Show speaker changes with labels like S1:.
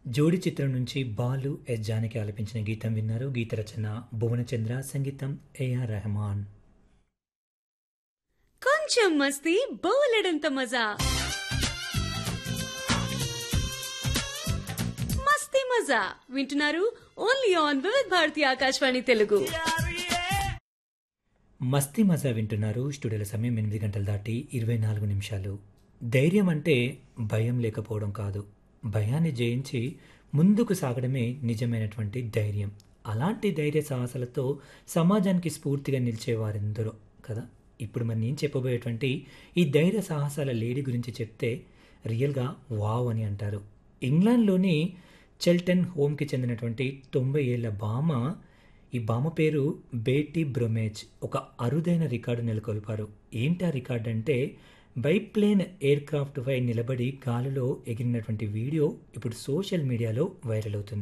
S1: జోడి చిత్రం నుంచి బాలు ఎస్ జానకి ఆలపించిన గీతం విన్నారు గీత రచన భువనచంద్ర సంగీతం ఏఆర్ రెహమాన్
S2: కొంచెం మస్తీ బోలెడంత మజా మస్తీ మజా వింటున్నారు ఓన్లీ ఆన్ వివిధ్ భారతి ఆకాశవాణి తెలుగు
S1: మస్తీ మజా వింటున్నారు స్టూడియోల సమయం ఎనిమిది గంటలు దాటి ఇరవై నాలుగు నిమిషాలు ధైర్యం అంటే భయం లేకపోవడం కాదు భయాన్ని జయించి ముందుకు సాగడమే నిజమైనటువంటి ధైర్యం అలాంటి ధైర్య సాహసాలతో సమాజానికి స్ఫూర్తిగా నిలిచేవారెందరో కదా ఇప్పుడు మరి నేను చెప్పబోయేటువంటి ఈ ధైర్య సాహసాల లేడీ గురించి చెప్తే రియల్గా వావ్ అని అంటారు ఇంగ్లాండ్లోని చెల్టన్ హోమ్కి చెందినటువంటి తొంభై ఏళ్ల బామ ఈ బామ పేరు బేటీ బ్రొమేజ్ ఒక అరుదైన రికార్డు నెలకొల్పారు ఏంటి ఆ రికార్డు అంటే బైప్లేన్ ఎయిర్ క్రాఫ్ట్ పై నిలబడి గాలిలో ఎగిరినటువంటి వీడియో ఇప్పుడు సోషల్ మీడియాలో వైరల్ అవుతుంది